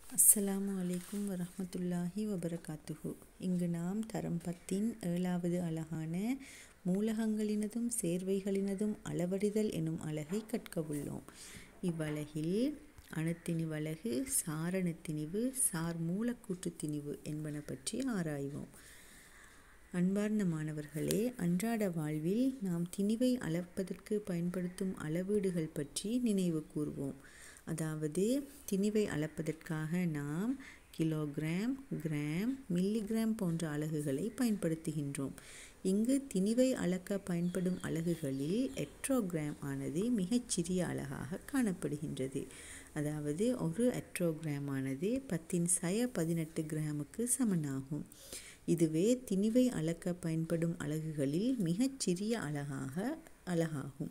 அஸ்ஸலாமு அலைக்கும் வரஹ்மத்துல்லாஹி வபரகாத்துஹு இங்கு நாம் தரம் பத்தின் ஏழாவது அழகான மூலகங்களினதும் சேர்வைகளினதும் அளவறிதல் எனும் அலகை கற்கவுள்ளோம் இவ்வலகில் அணுத்திணிவு அலகு சாரணத்திணிவு சார் மூலக்கூற்று திணிவு என்பன பற்றி ஆராய்வோம் அன்பார்ந்த மாணவர்களே அன்றாட வாழ்வில் நாம் திணிவை அளப்பதற்கு பயன்படுத்தும் அளவீடுகள் பற்றி நினைவு கூர்வோம் அதாவது திணிவை அளப்பதற்காக நாம் கிலோகிராம் கிராம் மில்லிகிராம் போன்ற அலகுகளை பயன்படுத்துகின்றோம் இங்கு திணிவை அளக்க பயன்படும் அலகுகளில் எட்ரோகிராம் ஆனது மிகச்சிறிய அலகாக காணப்படுகின்றது அதாவது ஒரு எட்ரோகிராம் ஆனது பத்தின் சய பதினெட்டு கிராமுக்கு சமனாகும் இதுவே திணிவை அளக்க பயன்படும் அலகுகளில் மிகச்சிறிய அலகாக அலகாகும்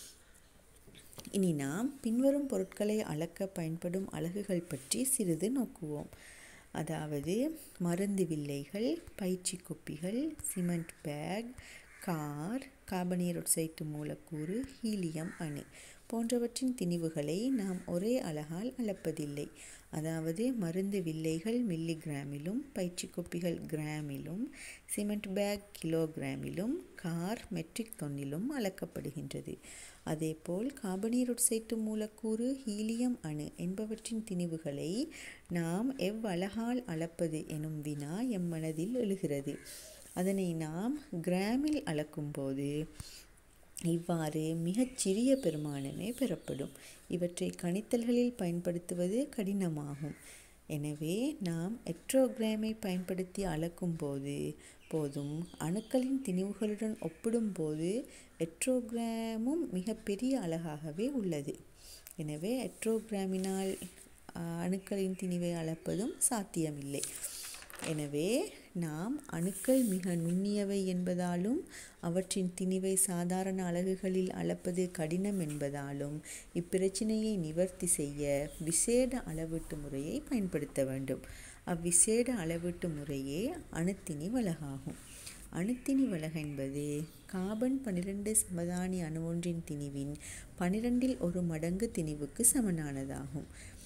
இனி நாம் பின்வரும் பொருட்களை அளக்க பயன்படும் அலகுகள் பற்றி சிறிது நோக்குவோம் அதாவது மருந்து வில்லைகள் பயிற்சி குப்பிகள் சிமெண்ட் பேக் கார் கார்பனீரொட்சைட்டு மூலக்கூறு ஹீலியம் அணு போன்றவற்றின் திணிவுகளை நாம் ஒரே அலகால் அளப்பதில்லை அதாவது மருந்து வில்லைகள் மில்லிகிராமிலும் பயிற்சி குப்பிகள் கிராமிலும் சிமெண்ட் பேக் கிலோகிராமிலும் கார் மெட்ரிக் தொன்னிலும் அளக்கப்படுகின்றது அதேபோல் கார்பனீரொட்சைட்டு மூலக்கூறு ஹீலியம் அணு என்பவற்றின் திணிவுகளை நாம் எவ்வளகால் அளப்பது எனும் வினா எம் மனதில் எழுகிறது அதனை நாம் கிராமில் அளக்கும்போது இவ்வாறு மிகச்சிறிய பெருமானமே பெறப்படும் இவற்றை கணித்தல்களில் பயன்படுத்துவது கடினமாகும் எனவே நாம் எட்ரோகிராமை பயன்படுத்தி அளக்கும்போது போதும் அணுக்களின் திணிவுகளுடன் ஒப்பிடும்போது எட்ரோகிராமும் மிகப்பெரிய அலகாகவே உள்ளது எனவே எட்ரோகிராமினால் அணுக்களின் திணிவை அளப்பதும் சாத்தியமில்லை எனவே நாம் அணுக்கள் மிக நுண்ணியவை என்பதாலும் அவற்றின் திணிவை சாதாரண அலகுகளில் அளப்பது கடினம் என்பதாலும் இப்பிரச்சனையை நிவர்த்தி செய்ய விசேட அளவீட்டு முறையை பயன்படுத்த வேண்டும் அவ்விசேட அளவீட்டு முறையே அணுத்திணி வலகாகும் அணுத்திணி வலக என்பது கார்பன் பனிரெண்டு சமதானி அணுவொன்றின் திணிவின் பனிரெண்டில் ஒரு மடங்கு திணிவுக்கு சமனானதாகும்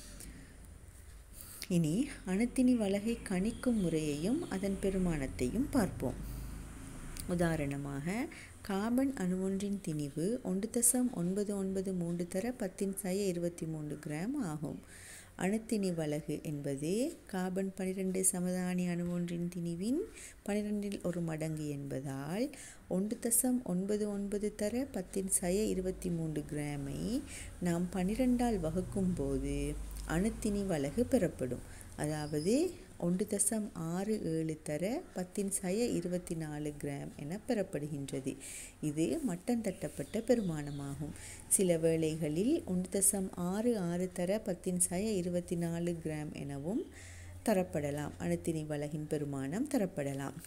இனி அணுத்திணி வலகை கணிக்கும் முறையையும் அதன் பெருமானத்தையும் பார்ப்போம் உதாரணமாக கார்பன் அணுவொன்றின் திணிவு ஒன்று தசம் ஒன்பது ஒன்பது மூன்று தர பத்தின் சய இருபத்தி மூன்று கிராம் ஆகும் அணுத்திணி வலகு என்பது கார்பன் பனிரெண்டு சமதானி அணுவொன்றின் திணிவின் பனிரெண்டில் ஒரு மடங்கு என்பதால் ஒன்று தசம் ஒன்பது ஒன்பது தர பத்தின் சய இருபத்தி மூன்று கிராமை நாம் பனிரெண்டால் வகுக்கும்போது அணுத்திணி வலகு பெறப்படும் அதாவது ஒன்று தசம் ஆறு ஏழு தர பத்தின் சய இருபத்தி நாலு கிராம் என பெறப்படுகின்றது இது மட்டம் தட்டப்பட்ட பெருமானமாகும் சில வேளைகளில் ஒன்று தசம் ஆறு ஆறு தர பத்தின் சய இருபத்தி நாலு கிராம் எனவும் தரப்படலாம் அணுத்திணி வலகின் பெருமானம் தரப்படலாம்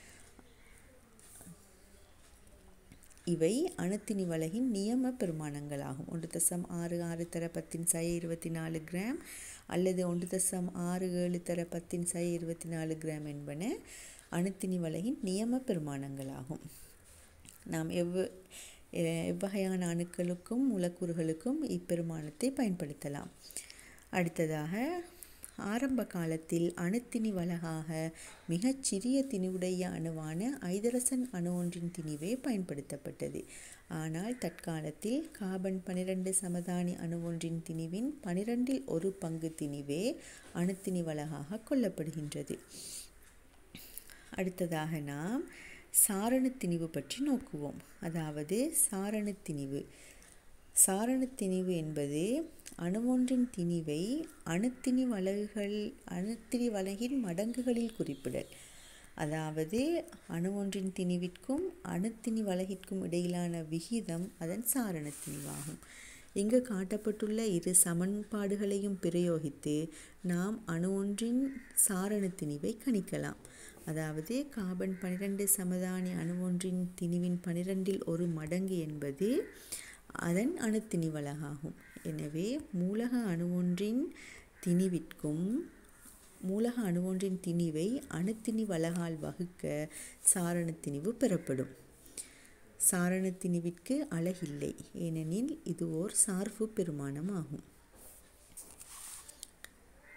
இவை அணுத்திணி வலகின் நியம பெருமானங்களாகும் ஒன்று தசம் ஆறு ஆறு தர பத்தின் சய இருபத்தி நாலு கிராம் அல்லது ஒன்று தசம் ஆறு ஏழு தர பத்தின் சய இருபத்தி நாலு கிராம் என்பன அணுத்திணி வலகின் நியம பெருமானங்களாகும் நாம் எவ் எவ்வகையான அணுக்களுக்கும் மூலக்கூறுகளுக்கும் இப்பெருமானத்தை பயன்படுத்தலாம் அடுத்ததாக ஆரம்ப காலத்தில் அணுத்திணி வலகாக மிகச்சிறிய திணிவுடைய அணுவான ஐதரசன் அணு ஒன்றின் திணிவே பயன்படுத்தப்பட்டது ஆனால் தற்காலத்தில் கார்பன் பனிரெண்டு சமதானி அணு ஒன்றின் திணிவின் பனிரெண்டில் ஒரு பங்கு திணிவே அணுத்திணி வலகாக கொள்ளப்படுகின்றது அடுத்ததாக நாம் சாரண திணிவு பற்றி நோக்குவோம் அதாவது சாரண திணிவு சாரணத்திணிவு என்பது அணுவொன்றின் திணிவை அணுத்திணி வலகுகள் அணுத்திணி வலகின் மடங்குகளில் குறிப்பிடல் அதாவது அணுவொன்றின் திணிவிற்கும் அணுத்திணி வலகிற்கும் இடையிலான விகிதம் அதன் சாரணத்திணிவாகும் இங்கு காட்டப்பட்டுள்ள இரு சமன்பாடுகளையும் பிரயோகித்து நாம் அணு ஒன்றின் சாரணத்திணிவை கணிக்கலாம் அதாவது கார்பன் பனிரெண்டு சமதானி அணு ஒன்றின் திணிவின் பனிரெண்டில் ஒரு மடங்கு என்பது அதன் அணுத்திணி வலகாகும் எனவே மூலக அணு ஒன்றின் திணிவிற்கும் மூலக அணு ஒன்றின் திணிவை அணுத்திணி வலகால் வகுக்க சாரணத்திணிவு பெறப்படும் சாரணத்திணிவிற்கு அழகில்லை ஏனெனில் இது ஓர் சார்பு பெருமானம் ஆகும்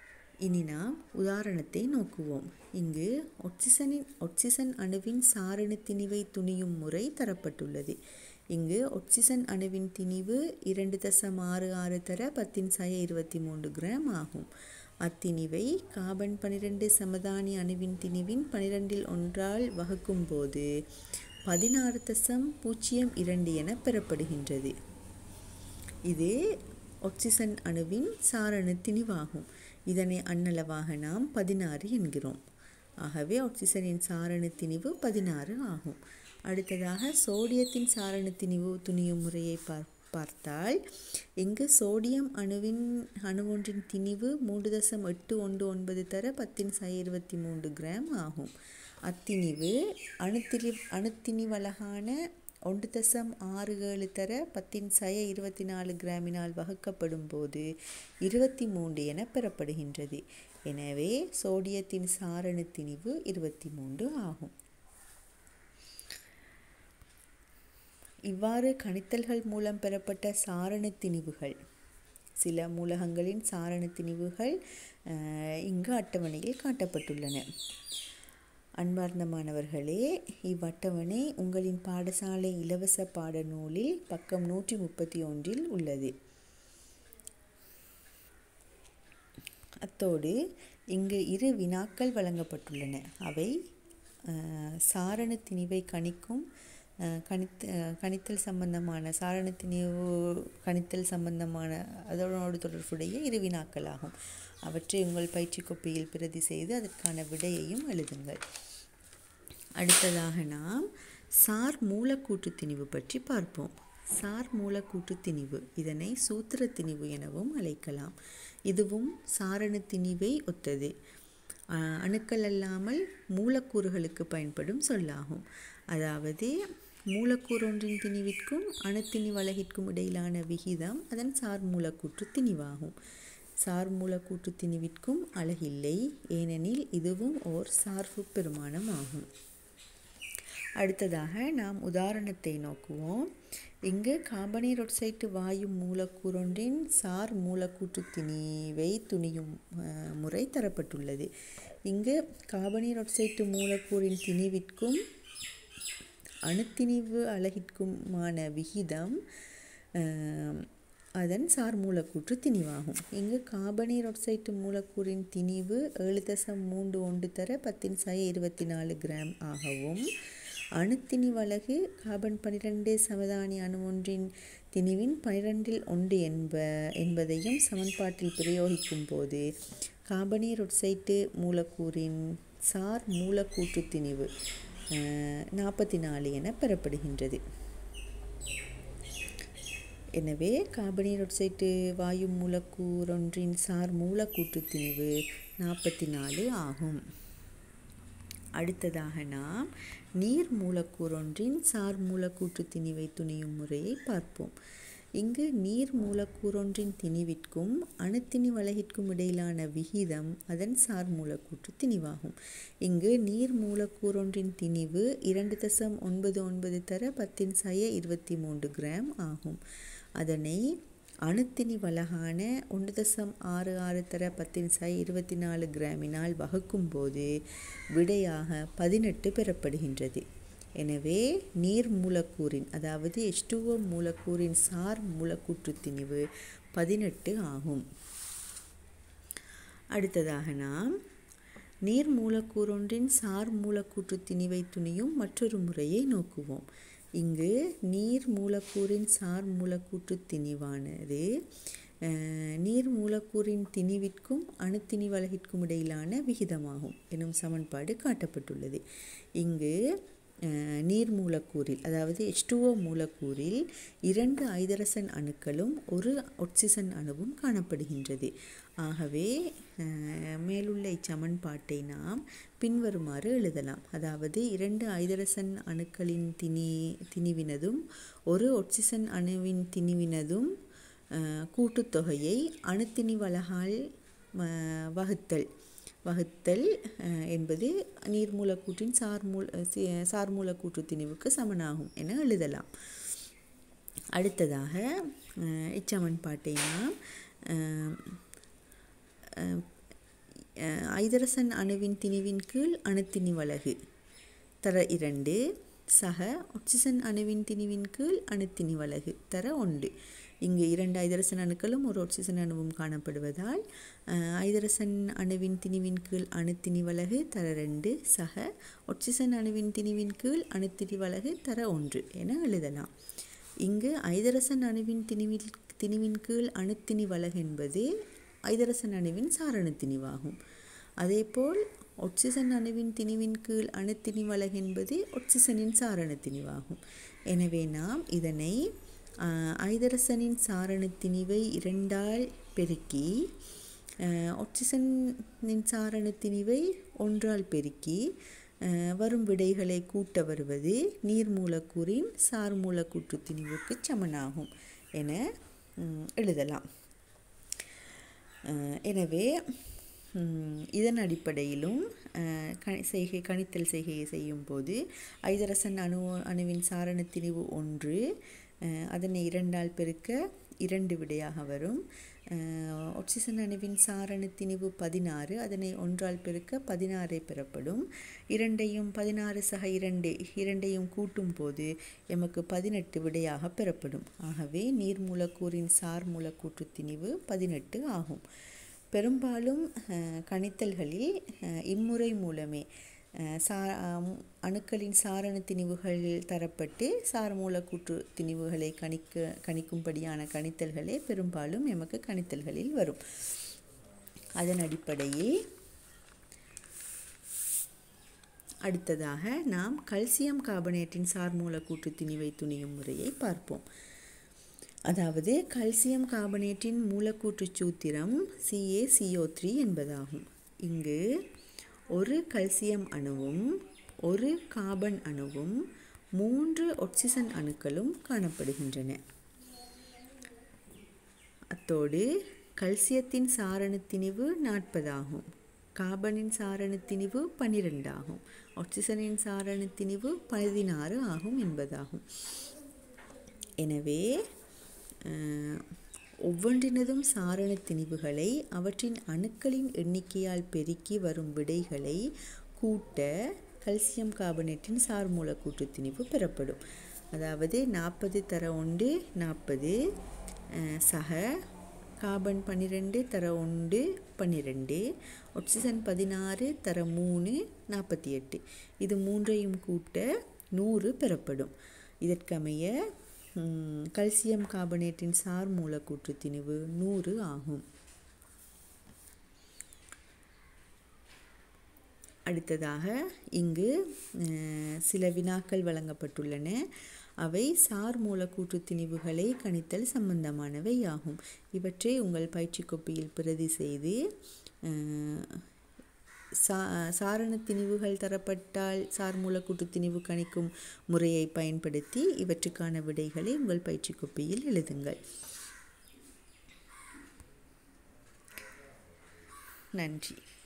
இனி நாம் உதாரணத்தை நோக்குவோம் இங்கு ஒட்சிசனின் ஒட்சிசன் அணுவின் சாரண திணிவை துணியும் முறை தரப்பட்டுள்ளது இங்கு ஒட்சிசன் அணுவின் திணிவு இரண்டு தசம் ஆறு ஆறு தர பத்தின் சய இருபத்தி மூன்று கிராம் ஆகும் அத்திணிவை கார்பன் பனிரெண்டு சமதானி அணுவின் திணிவின் பனிரெண்டில் ஒன்றால் வகுக்கும் போது பதினாறு தசம் பூஜ்ஜியம் இரண்டு என பெறப்படுகின்றது இது ஒக்சிசன் அணுவின் சாரண திணிவாகும் இதனை அன்னளவாக நாம் பதினாறு என்கிறோம் ஆகவே ஆக்சிஜனின் சாரண திணிவு பதினாறு ஆகும் அடுத்ததாக சோடியத்தின் சாரண திணிவு துணியும் முறையை பார் பார்த்தால் இங்கு சோடியம் அணுவின் அணுவொன்றின் திணிவு மூன்று தசம் எட்டு ஒன்று ஒன்பது தர பத்தின் சை இருபத்தி மூன்று கிராம் ஆகும் அத்திணிவு அணுத்திரி அணுத்திணிவழகான ஒன்று தசம் ஆறு ஏழு தர பத்தின் சய இருபத்தி நாலு கிராமினால் வகுக்கப்படும் போது இருபத்தி மூன்று என பெறப்படுகின்றது எனவே சோடியத்தின் சாரண திணிவு இருபத்தி மூன்று ஆகும் இவ்வாறு கணித்தல்கள் மூலம் பெறப்பட்ட சாரண திணிவுகள் சில மூலகங்களின் சாரண திணிவுகள் இங்கு அட்டவணையில் காட்டப்பட்டுள்ளன அன்பார்ந்த மாணவர்களே இவ்வட்டவணை உங்களின் பாடசாலை இலவச பாடநூலில் பக்கம் நூற்றி முப்பத்தி ஒன்றில் உள்ளது அத்தோடு இங்கு இரு வினாக்கள் வழங்கப்பட்டுள்ளன அவை சாரண திணிவை கணிக்கும் கணித்த கணித்தல் சம்பந்தமான சாரண திணிவு கணித்தல் சம்பந்தமான அதனோடு தொடர்புடைய இரு வினாக்களாகும் அவற்றை உங்கள் பயிற்சி கோப்பையில் பிரதி செய்து அதற்கான விடையையும் எழுதுங்கள் அடுத்ததாக நாம் சார் மூலக்கூற்று திணிவு பற்றி பார்ப்போம் சார் மூலக்கூற்று திணிவு இதனை சூத்திர திணிவு எனவும் அழைக்கலாம் இதுவும் சாரண திணிவை ஒத்தது அணுக்கள் அல்லாமல் மூலக்கூறுகளுக்கு பயன்படும் சொல்லாகும் அதாவது மூலக்கூறு ஒன்றின் திணிவிற்கும் அணுத்திணி வலகிற்கும் இடையிலான விகிதம் அதன் சார் மூலக்கூற்று திணிவாகும் சார் மூலக்கூற்று திணிவிற்கும் அழகில்லை ஏனெனில் இதுவும் ஓர் சார்பு பெருமானம் ஆகும் அடுத்ததாக நாம் உதாரணத்தை நோக்குவோம் இங்கு கார்பனீரொட்சைட்டு வாயு மூலக்கூறொன்றின் சார் மூலக்கூற்று திணிவை துணியும் முறை தரப்பட்டுள்ளது இங்கு கார்பனீரொட்சைட்டு மூலக்கூறின் திணிவிற்கும் அணுத்திணிவு அலகிற்குமான விகிதம் அதன் சார் மூலக்கூற்று திணிவாகும் இங்கு கார்பனீர் ஒக்சைட்டு மூலக்கூறின் திணிவு ஏழு தசம் மூன்று ஒன்று தர பத்தின் சய இருபத்தி நாலு கிராம் ஆகவும் அணுத்திணிவலகு கார்பன் பனிரெண்டு சமதானி அணு ஒன்றின் திணிவின் பனிரெண்டில் ஒன்று என்ப என்பதையும் சமன்பாட்டில் பிரயோகிக்கும் போது கார்பனீர் ஒக்சைட்டு மூலக்கூறின் சார் மூலக்கூற்று திணிவு நாற்பத்தி நாலு என பெறப்படுகின்றது எனவே கார்பனீரொட்சைட்டு வாயு மூலக்கூறொன்றின் சார் மூலக்கூற்று திணிவு நாற்பத்தி நாலு ஆகும் அடுத்ததாக நாம் நீர் மூலக்கூறொன்றின் சார் மூலக்கூற்று திணிவை துணியும் முறையை பார்ப்போம் இங்கு நீர் மூலக்கூறொன்றின் திணிவிற்கும் அணுத்திணி வலகிற்கும் இடையிலான விகிதம் அதன் சார் மூலக்கூற்று திணிவாகும் இங்கு நீர் மூலக்கூறொன்றின் திணிவு இரண்டு தசம் ஒன்பது ஒன்பது தர பத்தின் சய இருபத்தி மூன்று கிராம் ஆகும் அதனை அணுத்திணி வலகான ஒன்று தசம் ஆறு ஆறு தர பத்தின் சை இருபத்தி நாலு கிராமினால் வகுக்கும் போது விடையாக பதினெட்டு பெறப்படுகின்றது எனவே நீர் மூலக்கூறின் அதாவது எஸ்டுஓ மூலக்கூறின் சார் மூலக்கூற்று திணிவு பதினெட்டு ஆகும் அடுத்ததாக நாம் நீர் மூலக்கூறொன்றின் சார் மூலக்கூற்று திணிவை துணியும் மற்றொரு முறையை நோக்குவோம் இங்கு நீர் மூலக்கூறின் சார் மூலக்கூற்று திணிவானது நீர் மூலக்கூறின் திணிவிற்கும் அணுத்திணி வலகிற்கும் இடையிலான விகிதமாகும் எனும் சமன்பாடு காட்டப்பட்டுள்ளது இங்கு நீர் மூலக்கூறில் அதாவது எச்டுஓ மூலக்கூறில் இரண்டு ஐதரசன் அணுக்களும் ஒரு ஒட்சிசன் அணுவும் காணப்படுகின்றது ஆகவே மேலுள்ள இச்சமன்பாட்டை நாம் பின்வருமாறு எழுதலாம் அதாவது இரண்டு ஐதரசன் அணுக்களின் திணி திணிவினதும் ஒரு ஒட்சிசன் அணுவின் திணிவினதும் கூட்டுத்தொகையை அணுத்திணி வலகால் வகுத்தல் வகுத்தல் என்பது நீர்மூலக்கூற்றின் சார்மூல சார்மூலக்கூற்று திணிவுக்கு சமனாகும் என எழுதலாம் அடுத்ததாக இச்சமன்பாட்டை நாம் அஹ், ஐதரசன் அணுவின் திணிவின் கீழ் அணுத்திணி வலகு தர இரண்டு சக ஒட்சிசன் அணுவின் திணிவின் கீழ் அணுத்திணி வலகு தர ஒன்று இங்கு இரண்டு ஐதரசன் அணுக்களும் ஒரு ஒட்சிசன் அணுவும் காணப்படுவதால் அஹ், ஐதரசன் அணுவின் திணிவின் கீழ் அணுத்திணி வலகு தர ரெண்டு சக ஒட்சிசன் அணுவின் திணிவின் கீழ் அணுத்திணி வலகு தர ஒன்று என எழுதலாம் இங்கு ஐதரசன் அணுவின் திணிவில் திணிவின் கீழ் அணுத்திணி வலகு என்பது ஐதரசன் அணுவின் சாரண திணிவாகும் அதேபோல் ஒட்சிசன் அணுவின் திணிவின் கீழ் அணுத்திணி வலகு என்பது ஒட்சிசனின் சாரண திணிவாகும் எனவே நாம் இதனை ஆஹ், ஐதரசனின் சாரண திணிவை இரண்டால் பெருக்கி ஆஹ், ஒட்சிசனின் சாரண திணிவை ஒன்றால் பெருக்கி ஆஹ், வரும் விடைகளை கூட்ட வருவது நீர் மூலக்கூறின் சார் மூலக்கூற்று திணிவுக்கு சமனாகும் என ம், எழுதலாம் அஹ் எனவே ம், இதன் அடிப்படையிலும் அஹ், கணி செய்கை கணித்தல் செய்கையை செய்யும்போது ஐதரசன் அணு அணுவின் சாரண திணிவு ஒன்று அஹ், அதனை இரண்டால் பெருக்க இரண்டு விடையாக வரும் அஹ், ஒட்சிசன் அணுவின் சாரண திணிவு பதினாறு அதனை ஒன்றால் பெருக்க பதினாறே பெறப்படும் இரண்டையும் பதினாறு சக இரண்டு இரண்டையும் கூட்டும் போது எமக்கு பதினெட்டு விடையாக பெறப்படும் ஆகவே நீர் மூலக்கூறின் சார் மூலக்கூற்று திணிவு பதினெட்டு ஆகும் பெரும்பாலும் அஹ், கணித்தல்களில் அஹ், இம்முறை மூலமே அஹ், சா அம், அணுக்களின் சாரண திணிவுகள் தரப்பட்டு சார் மூலக்கூற்று திணிவுகளை கணிக்க கணிக்கும்படியான கணித்தல்களே பெரும்பாலும் எமக்கு கணித்தல்களில் வரும் அதன் அடிப்படையில் அடுத்ததாக நாம் கல்சியம் கார்பனேட்டின் சார் மூலக்கூற்று திணிவை துணியும் முறையை பார்ப்போம் அதாவது கல்சியம் கார்பனேட்டின் மூலக்கூற்று சூத்திரம் CaCO3 த்ரீ என்பதாகும் இங்கு ஒரு கல்சியம் அணுவும் ஒரு கார்பன் அணுவும் மூன்று ஒட்சிசன் அணுக்களும் காணப்படுகின்றன அத்தோடு கல்சியத்தின் சாரண திணிவு நாற்பதாகும் கார்பனின் சாரண திணிவு பன்னிரெண்டு ஆகும் ஆக்சிஜனின் சாரண திணிவு பதினாறு ஆகும் என்பதாகும் எனவே அஹ், ஒவ்வொன்றினதும் சாரண திணிவுகளை அவற்றின் அணுக்களின் எண்ணிக்கையால் பெருக்கி வரும் விடைகளை கூட்ட கல்சியம் கார்பனேட்டின் சார் மூலக்கூற்று திணிவு பெறப்படும் அதாவது நாற்பது தர ஒன்று நாற்பது சக கார்பன் பன்னிரெண்டு தர ஒன்று பன்னிரெண்டு ஒட்சிசன் பதினாறு தர மூணு நாற்பத்தி எட்டு இது மூன்றையும் கூட்ட நூறு பெறப்படும் இதற்கமைய ம், கல்சியம் கார்பனேட்டின் சார் மூலக்கூற்று திணிவு நூறு ஆகும் அடுத்ததாக இங்கு அஹ், சில வினாக்கள் வழங்கப்பட்டுள்ளன அவை சார் மூலக்கூற்று திணிவுகளை கணித்தல் சம்பந்தமானவை ஆகும் இவற்றை உங்கள் பயிற்சி கோப்பியில் பிரதி செய்து அஹ், சா சாரண திணிவுகள் தரப்பட்டால் சார் மூலக்கூற்று திணிவு கணிக்கும் முறையை பயன்படுத்தி இவற்றுக்கான விடைகளை உங்கள் பயிற்சி கோப்பியில் எழுதுங்கள் நன்றி